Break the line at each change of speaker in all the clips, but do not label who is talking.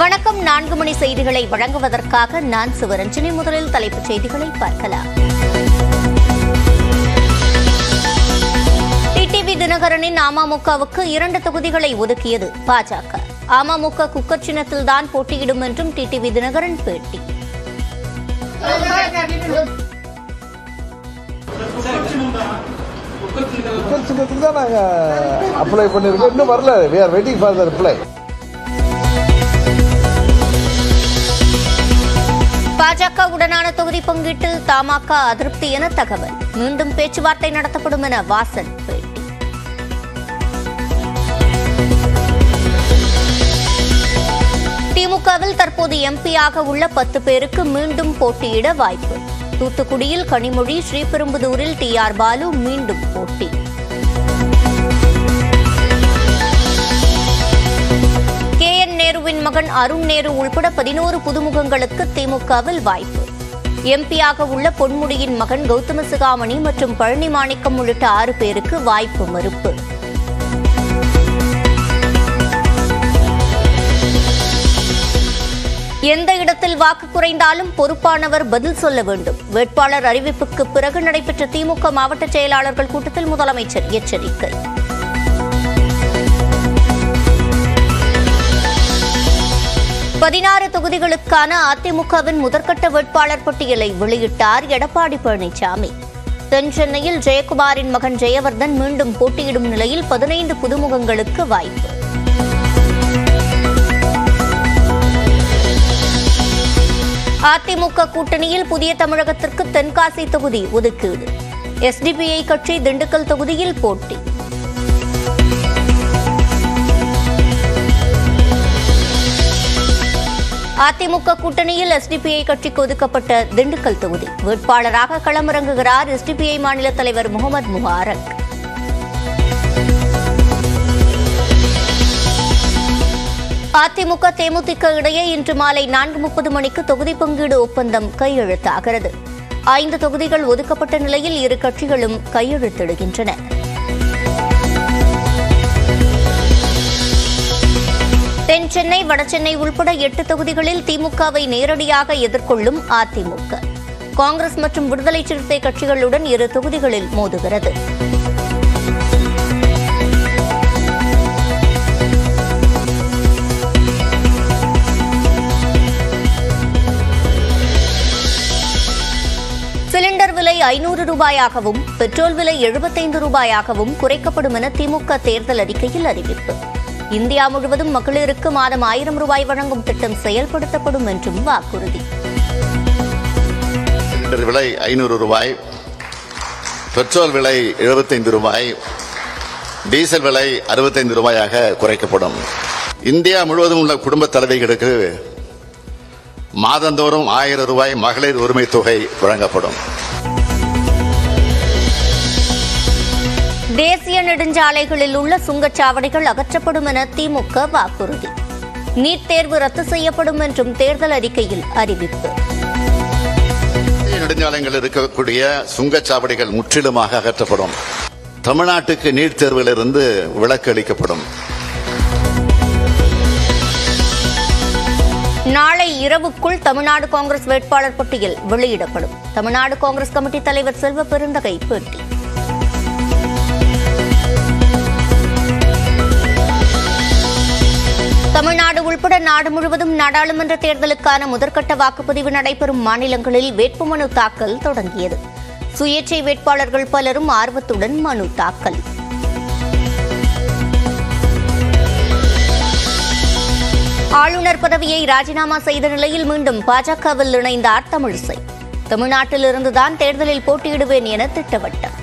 வணக்கம் நான்கு மணி செய்திகளை வழங்குவதற்காக நான் சிவரஞ்சனி முதலில் தலைப்புச் செய்திகளை பார்க்கலாம் டிடிவி தினகரனின் அமமுகவுக்கு இரண்டு தொகுதிகளை ஒதுக்கியது பாஜக அமமுக குக்கர் சின்னத்தில்தான் போட்டியிடும் என்றும் டிடிவி தினகரன் பேட்டி
குக்கர் சின்னத்துக்கு தான் நாங்கள் அப்ளை பண்ணியிருக்கோம் இன்னும் வரல we are waiting for the reply
பாஜகவுடனான தொகுதி பங்கீட்டில் தமாக அதிருப்தி என தகவல் மீண்டும் பேச்சுவார்த்தை நடத்தப்படும் என வாசன் பேட்டி திமுகவில் தற்போது எம்பியாக உள்ள பத்து பேருக்கு மீண்டும் போட்டியிட வாய்ப்பு தூத்துக்குடியில் கனிமொழி ஸ்ரீபெரும்புதூரில் டி ஆர் பாலு மீண்டும் போட்டி கே என் நேருவின் மகன் அருண் நேரு உள்பட பதினோரு புதுமுகங்களுக்கு திமுகவில் வாய்ப்பு எம்பியாக உள்ள பொன்முடியின் மகன் கௌதம சிகாமணி மற்றும் பழனி மாணிக்கம் உள்ளிட்ட ஆறு பேருக்கு வாய்ப்பு மறுப்பு எந்த இடத்தில் வாக்கு குறைந்தாலும் பொறுப்பானவர் பதில் சொல்ல வேண்டும் வேட்பாளர் அறிவிப்புக்கு பிறகு நடைபெற்ற திமுக மாவட்ட செயலாளர்கள் கூட்டத்தில் முதலமைச்சர் எச்சரிக்கை பதினாறு தொகுதிகளுக்கான அதிமுகவின் முதற்கட்ட வேட்பாளர் பட்டியலை வெளியிட்டார் எடப்பாடி பழனிசாமி தென் சென்னையில் ஜெயக்குமாரின் மகன் ஜெயவர்தன் மீண்டும் போட்டியிடும் நிலையில் பதினைந்து புதுமுகங்களுக்கு வாய்ப்பு அதிமுக கூட்டணியில் புதிய தமிழகத்திற்கு தென்காசி தொகுதி ஒதுக்கீடு எஸ்டிபிஐ கட்சி திண்டுக்கல் தொகுதியில் போட்டி அதிமுக கூட்டணியில் எஸ்டிபிஐ கட்சிக்கு ஒதுக்கப்பட்ட திண்டுக்கல் தொகுதி வேட்பாளராக களமிறங்குகிறார் எஸ்டிபிஐ மாநில தலைவர் முகமது முபாரக் அதிமுக தேமுதிக இடையே இன்று மாலை நான்கு முப்பது மணிக்கு தொகுதி பங்கீடு ஒப்பந்தம் கையெழுத்தாகிறது ஐந்து தொகுதிகள் ஒதுக்கப்பட்ட நிலையில் இரு கட்சிகளும் கையெழுத்திடுகின்றன தென் சென்னை வடசென்னை உள்பட எட்டு தொகுதிகளில் திமுகவை நேரடியாக எதிர்கொள்ளும் அதிமுக காங்கிரஸ் மற்றும் விடுதலை சிறுத்தை கட்சிகளுடன் இரு தொகுதிகளில் மோதுகிறது சிலிண்டர் விலை ஐநூறு ரூபாயாகவும் பெட்ரோல் விலை எழுபத்தைந்து ரூபாயாகவும் குறைக்கப்படும் என திமுக தேர்தல் அறிக்கையில் அறிவிப்பு இந்தியா முழுவதும் மகளிருக்கு மாதம் ஆயிரம் ரூபாய் வழங்கும் திட்டம் செயல்படுத்தப்படும் என்றும் வாக்குறுதி
சிலிண்டர் விலை ஐநூறு ரூபாய் பெட்ரோல் விலை எழுபத்தைந்து ரூபாய் டீசல் விலை அறுபத்தைந்து ரூபாயாக குறைக்கப்படும் இந்தியா முழுவதும் உள்ள குடும்ப தலைவிகளுக்கு மாதந்தோறும் ஆயிரம் ரூபாய் மகளிர் உரிமை தொகை வழங்கப்படும்
தேசிய நெடுஞ்சாலைகளில் உள்ள சுங்கச்சாவடிகள் அகற்றப்படும் என திமுக வாக்குறுதி நீட் தேர்வு ரத்து செய்யப்படும் என்றும் தேர்தல் அறிக்கையில் அறிவிப்பு
தேசிய நெடுஞ்சாலைகளில் இருக்கக்கூடிய சுங்கச்சாவடிகள் முற்றிலுமாக அகற்றப்படும் தமிழ்நாட்டுக்கு நீட் தேர்விலிருந்து விலக்கு அளிக்கப்படும்
நாளை இரவுக்குள் தமிழ்நாடு காங்கிரஸ் வேட்பாளர் பட்டியல் வெளியிடப்படும் தமிழ்நாடு காங்கிரஸ் கமிட்டி தலைவர் செல்வ பெருந்தகை பேட்டி தமிழ்நாடு உள்பட நாடு முழுவதும் நாடாளுமன்ற தேர்தலுக்கான முதற்கட்ட வாக்குப்பதிவு நடைபெறும் மாநிலங்களில் வேட்புமனு தாக்கல் தொடங்கியது சுயேட்சை வேட்பாளர்கள் பலரும் ஆர்வத்துடன் மனு தாக்கல் ஆளுநர் பதவியை ராஜினாமா செய்த நிலையில் மீண்டும் பாஜகவில் இணைந்தார் தமிழிசை தமிழ்நாட்டில் இருந்துதான் தேர்தலில் போட்டியிடுவேன் என திட்டவட்டம்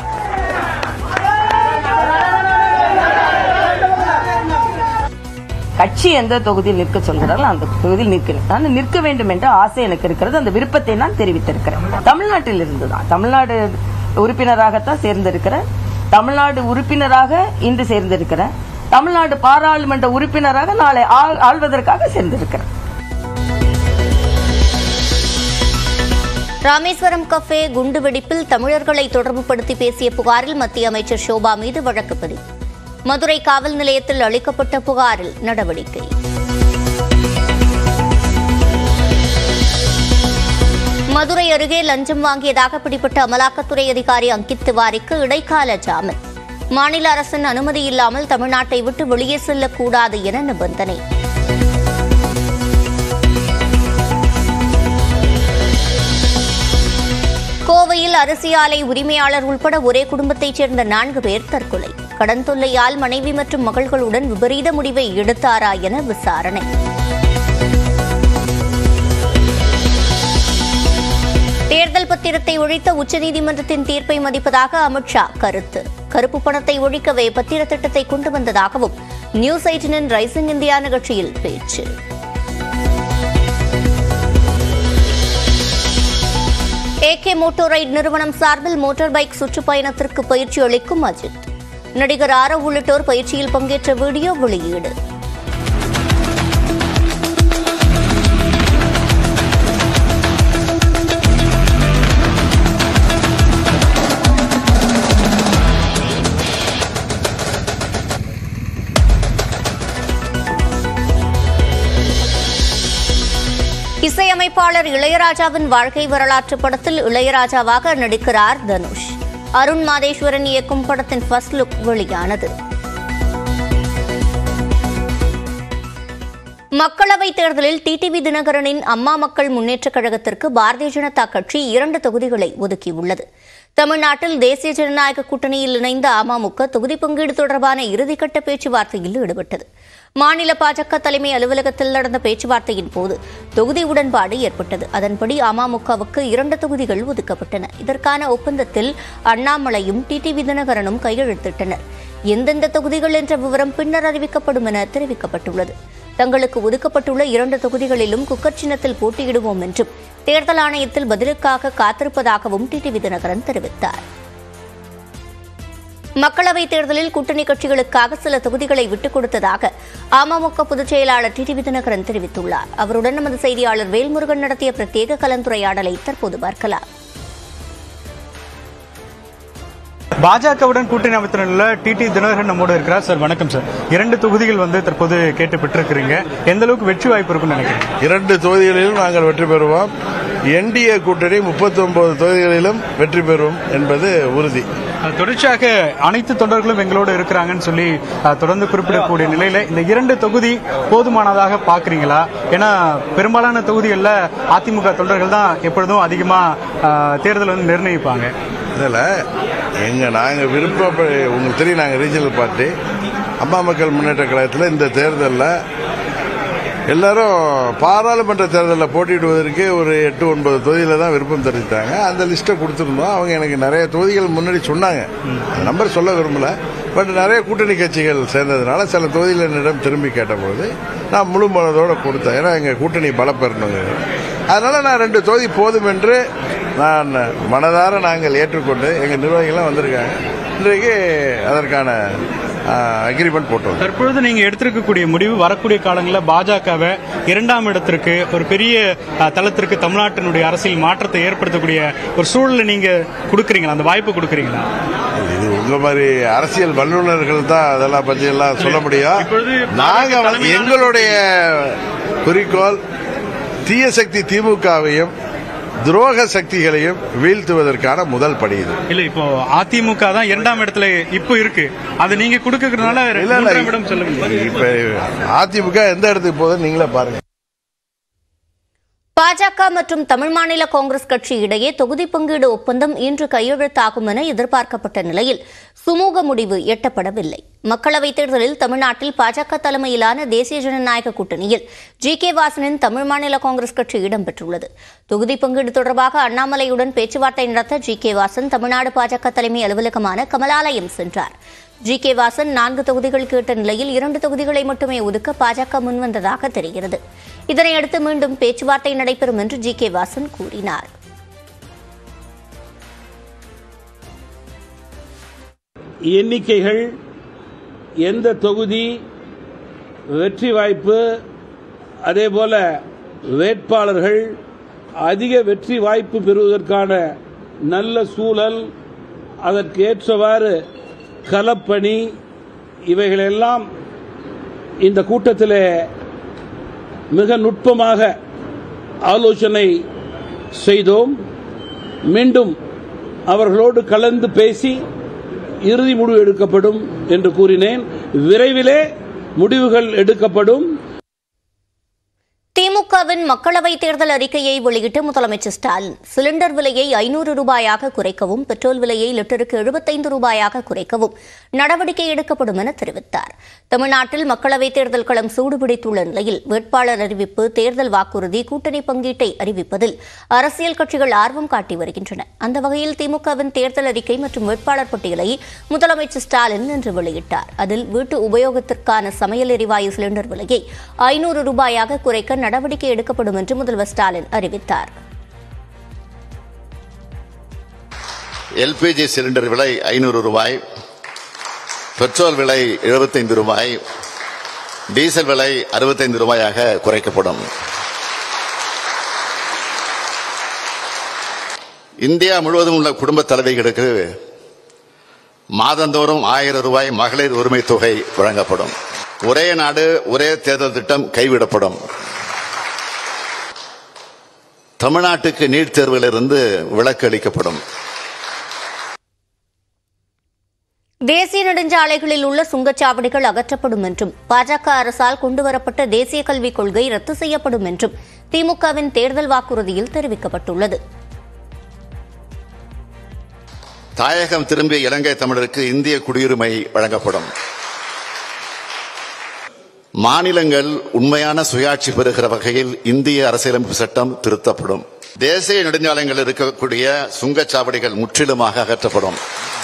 கட்சி எந்த தொகுதியில் நிற்க சொல்கிறார்களோ அந்த தொகுதியில் நிற்கிறேன் நான் நிற்க வேண்டும் என்ற ஆசை எனக்கு இருக்கிறது அந்த விருப்பத்தை நான் தெரிவித்திருக்கிறேன் தமிழ்நாட்டில் இருந்துதான் தமிழ்நாடு உறுப்பினராகத்தான் சேர்ந்திருக்கிறேன் தமிழ்நாடு உறுப்பினராக இன்று சேர்ந்திருக்கிறேன் தமிழ்நாடு பாராளுமன்ற உறுப்பினராக நாளை ஆள்- ஆள்வதற்காக சேர்ந்திருக்கிறேன்
ராமேஸ்வரம் கஃபே குண்டுவெடிப்பில் தமிழர்களை தொடர்புபடுத்தி பேசிய புகாரில் மத்திய அமைச்சர் ஷோபா மீது வழக்கு பதிவு மதுரை காவல் நிலையத்தில் அளிக்கப்பட்ட புகாரில் நடவடிக்கை மதுரை அருகே லஞ்சம் வாங்கியதாக பிடிபட்ட அமலாக்கத்துறை அதிகாரி அங்கித் திவாரிக்கு இடைக்கால ஜாமீன் மாநில அரசின் அனுமதி இல்லாமல் தமிழ்நாட்டை விட்டு வெளியே செல்லக்கூடாது என நிபந்தனை கோவையில் அரிசி ஆலை உரிமையாளர் உள்பட ஒரே குடும்பத்தைச் சேர்ந்த நான்கு பேர் தற்கொலை கடன் தொல்லையால் மனைவி மற்றும் மகள்களுடன் விபரீத முடிவை எடுத்தாரா என விசாரணை தேர்தல் பத்திரத்தை ஒழித்த உச்சநீதிமன்றத்தின் தீர்ப்பை மதிப்பதாக அமித்ஷா கருத்து கருப்பு பணத்தை ஒழிக்கவே பத்திர திட்டத்தை கொண்டு வந்ததாகவும் நியூஸ் எயிட்டினின் ரைசிங் இந்தியா நிகழ்ச்சியில் பேச்சு ஏகே மோட்டோரைட் நிறுவனம் சார்பில் மோட்டார் பைக் சுற்றுப்பயணத்திற்கு பயிற்சி அளிக்கும் அஜித் நடிகர் ஆரவ் உள்ளிட்டோர் பயிற்சியில் பங்கேற்ற வீடியோ வெளியீடு இசையமைப்பாளர் இளையராஜாவின் வாழ்க்கை வரலாற்று படத்தில் இளையராஜாவாக நடிக்கிறார் தனுஷ் அருண் மாதேஸ்வரன் இயக்கும் படத்தின் ஃபர்ஸ்ட் லுக் வெளியானது மக்களவைத் தேர்தலில் டிடிவி தினகரனின் அம்மா மக்கள் முன்னேற்றக் கழகத்திற்கு பாரதிய ஜனதா கட்சி இரண்டு தொகுதிகளை ஒதுக்கியுள்ளது தமிழ்நாட்டில் தேசிய ஜனநாயக கூட்டணியில் இணைந்த அமமுக தொகுதி பங்கீடு தொடர்பான இறுதிக்கட்ட பேச்சுவார்த்தையில் ஈடுபட்டது மாநில பாஜக தலைமை அலுவலகத்தில் நடந்த பேச்சுவார்த்தையின் போது தொகுதி உடன்பாடு ஏற்பட்டது அதன்படி அமமுகவுக்கு இரண்டு தொகுதிகள் ஒதுக்கப்பட்டன இதற்கான ஒப்பந்தத்தில் அண்ணாமலையும் டிடிவி தினகரனும் கையெழுத்திட்டனர் எந்தெந்த தொகுதிகள் என்ற விவரம் பின்னர் அறிவிக்கப்படும் என தெரிவிக்கப்பட்டுள்ளது தங்களுக்கு ஒதுக்கப்பட்டுள்ள இரண்டு தொகுதிகளிலும் குக்கர் சின்னத்தில் போட்டியிடுவோம் என்றும் தேர்தல் ஆணையத்தில் பதிலுக்காக காத்திருப்பதாகவும் டிடிவி தினகரன் தெரிவித்தார் மக்களவைத் தேர்தலில் கூட்டணி கட்சிகளுக்காக சில தொகுதிகளை விட்டுக் கொடுத்ததாக அமமுக பொதுச் செயலாளர் டிடிவி தினகரன் தெரிவித்துள்ளார் அவருடன் நமது செய்தியாளர் வேல்முருகன் நடத்திய பிரத்யேக கலந்துரையாடலை தற்போது பார்க்கலாம்
பாஜகவுடன் கூட்டணி அமைத்துள்ள டிடி தினகரன் நம்மோடு இருக்கிறார் சார் வணக்கம் சார் இரண்டு தொகுதிகள் வந்து தற்போது கேட்டு பெற்றிருக்கிறீங்க எந்த அளவுக்கு வெற்றி வாய்ப்பு இருக்கும்னு நினைக்கிறேன்
இரண்டு தொகுதிகளிலும் நாங்கள் வெற்றி பெறுவோம் என்டிஏ கூட்டணி 39 தொகுதிகளிலும் வெற்றி பெறும் என்பது உறுதி
அஹ், தொடர்ச்சியாக அனைத்து தொண்டர்களும் எங்களோடு இருக்கிறாங்கன்னு சொல்லி அஹ், தொடர்ந்து குறிப்பிடக்கூடிய நிலையில இந்த இரண்டு தொகுதி போதுமானதாக பாக்குறீங்களா ஏன்னா பெரும்பாலான தொகுதிகளில் அதிமுக தொண்டர்கள் தான் எப்பொழுதும் அதிகமா அஹ், தேர்தல் வந்து நிர்ணயிப்பாங்க
இதில் எங்க நாங்கள் விருப்ப உங்களுக்கு தெரியும் நாங்கள் ரீஜனல் பார்ட்டி அம்மா மக்கள் முன்னேற்ற கழகத்தில் இந்த தேர்தலில் எல்லாரும் பாராளுமன்ற தேர்தலில் போட்டியிடுவதற்கு ஒரு எட்டு ஒன்பது தொகுதியில் தான் விருப்பம் தெரிவித்தாங்க அந்த லிஸ்ட்டை கொடுத்துருந்தோம் அவங்க எனக்கு நிறைய தொகுதிகள் முன்னாடி சொன்னாங்க அந்த நம்பர் சொல்ல விரும்பல பட் நிறைய கூட்டணி கட்சிகள் சேர்ந்ததுனால சில தொகுதியில் என்னிடம் திரும்பி கேட்டபோது நான் முழு மனதோடு கொடுத்தேன் ஏன்னா எங்கள் கூட்டணி பலப்பெறணுங்க அதனால நான் ரெண்டு தொகுதி போதும் என்று நான் மனதார நாங்கள் ஏற்றுக்கொண்டு எங்கள் நிர்வாகிகள்லாம் வந்திருக்காங்க இன்றைக்கு அதற்கான அக்ரிமெண்ட் போட்டோம்
தற்பொழுது நீங்க எடுத்திருக்கக்கூடிய முடிவு வரக்கூடிய காலங்களில் பாஜகவை இரண்டாம் இடத்திற்கு ஒரு பெரிய அஹ், தளத்திற்கு தமிழ்நாட்டினுடைய அரசியல் மாற்றத்தை ஏற்படுத்தக்கூடிய ஒரு சூழலை நீங்க கொடுக்குறீங்களா அந்த வாய்ப்பு கொடுக்குறீங்களா
இது உங்க மாதிரி அரசியல் வல்லுநர்கள் தான் அதெல்லாம் பற்றி எல்லாம் சொல்ல முடியும்
இப்பொழுது
நாங்க வந்து
தலைமையிலான-
எங்களுடைய குறிக்கோள் தீய சக்தி திமுகவையும் துரோக சக்திகளையும் வீழ்த்துவதற்கான முதல் படி இது
இல்ல இப்போ அதிமுக தான் இரண்டாம் இடத்துல இப்போ இருக்கு அது நீங்க கொடுக்கறதுனால
இல்ல,
மூன்றாம் இடம் சொல்லுங்க
இல்ல இப்ப அதிமுக எந்த இடத்துக்கு போகுதுன்னு நீங்களே பாருங்க
பாஜக மற்றும் தமிழ் மாநில காங்கிரஸ் கட்சி இடையே தொகுதி பங்கீடு ஒப்பந்தம் இன்று கையெழுத்தாகும் என எதிர்பார்க்கப்பட்ட நிலையில் சுமூக முடிவு எட்டப்படவில்லை மக்களவைத் தேர்தலில் தமிழ்நாட்டில் பாஜக தலைமையிலான தேசிய ஜனநாயக கூட்டணியில் ஜி கே வாசனின் தமிழ் மாநில காங்கிரஸ் கட்சி இடம்பெற்றுள்ளது தொகுதி பங்கீடு தொடர்பாக அண்ணாமலையுடன் பேச்சுவார்த்தை நடத்த ஜி கே வாசன் தமிழ்நாடு பாஜக தலைமை அலுவலகமான கமலாலயம் சென்றார் ஜி கே வாசன் நான்கு தொகுதிகள் கேட்ட நிலையில் இரண்டு தொகுதிகளை மட்டுமே ஒதுக்க பாஜக முன்வந்ததாக தெரிகிறது இதனையடுத்து மீண்டும் பேச்சுவார்த்தை நடைபெறும் என்று ஜி கே வாசன் கூறினார்
எண்ணிக்கைகள் எந்த தொகுதி வெற்றி வாய்ப்பு அதேபோல வேட்பாளர்கள் அதிக வெற்றி வாய்ப்பு பெறுவதற்கான நல்ல சூழல் அதற்கு ஏற்றவாறு களப்பணி இவைகளெல்லாம் இந்த கூட்டத்தில் மிக நுட்பமாக ஆலோசனை செய்தோம் மீண்டும் அவர்களோடு கலந்து பேசி இறுதி முடிவு எடுக்கப்படும் என்று கூறினேன் விரைவிலே முடிவுகள் எடுக்கப்படும்
திமுகவின் மக்களவைத் தேர்தல் அறிக்கையை வெளியிட்ட முதலமைச்சர் ஸ்டாலின் சிலிண்டர் விலையை ஐநூறு ரூபாயாக குறைக்கவும் பெட்ரோல் விலையை லிட்டருக்கு எழுபத்தைந்து ரூபாயாக குறைக்கவும் நடவடிக்கை எடுக்கப்படும் என தெரிவித்தார் தமிழ்நாட்டில் மக்களவைத் தேர்தல் களம் சூடுபிடித்துள்ள நிலையில் வேட்பாளர் அறிவிப்பு தேர்தல் வாக்குறுதி கூட்டணி பங்கீட்டை அறிவிப்பதில் அரசியல் கட்சிகள் ஆர்வம் காட்டி வருகின்றன அந்த வகையில் திமுகவின் தேர்தல் அறிக்கை மற்றும் வேட்பாளர் பட்டியலை முதலமைச்சர் ஸ்டாலின் இன்று வெளியிட்டார் அதில் வீட்டு உபயோகத்திற்கான சமையல் எரிவாயு சிலிண்டர் விலையை ஐநூறு ரூபாயாக குறைக்க நடவடிக்கை எடுக்கப்படும் என்று முதல்வர் ஸ்டாலின் அறிவித்தார்
எல்பிஜி சிலிண்டர் விலை ஐநூறு ரூபாய் பெட்ரோல் விலை எழுபத்தைந்து ரூபாய் டீசல் விலை அறுபத்தைந்து ரூபாயாக குறைக்கப்படும் இந்தியா முழுவதும் உள்ள குடும்ப தலைவிகளுக்கு மாதந்தோறும் ஆயிரம் ரூபாய் மகளிர் உரிமை தொகை வழங்கப்படும் ஒரே நாடு ஒரே தேர்தல் திட்டம் கைவிடப்படும் தமிழ்நாட்டுக்கு நீட் தேர்விலிருந்து விலக்கு அளிக்கப்படும்
தேசிய நெடுஞ்சாலைகளில் உள்ள சுங்கச்சாவடிகள் அகற்றப்படும் என்றும் பாஜக அரசால் கொண்டுவரப்பட்ட தேசிய கல்விக் கொள்கை ரத்து செய்யப்படும் என்றும் திமுகவின் தேர்தல் வாக்குறுதியில் தெரிவிக்கப்பட்டுள்ளது
தாயகம் திரும்பிய இலங்கை தமிழருக்கு இந்திய குடியுரிமை வழங்கப்படும் மாநிலங்கள் உண்மையான சுயாட்சி பெறுகிற வகையில் இந்திய அரசியலமைப்பு சட்டம் திருத்தப்படும் தேசிய நெடுஞ்சாலைகளில் இருக்கக்கூடிய சுங்கச்சாவடிகள் முற்றிலுமாக அகற்றப்படும்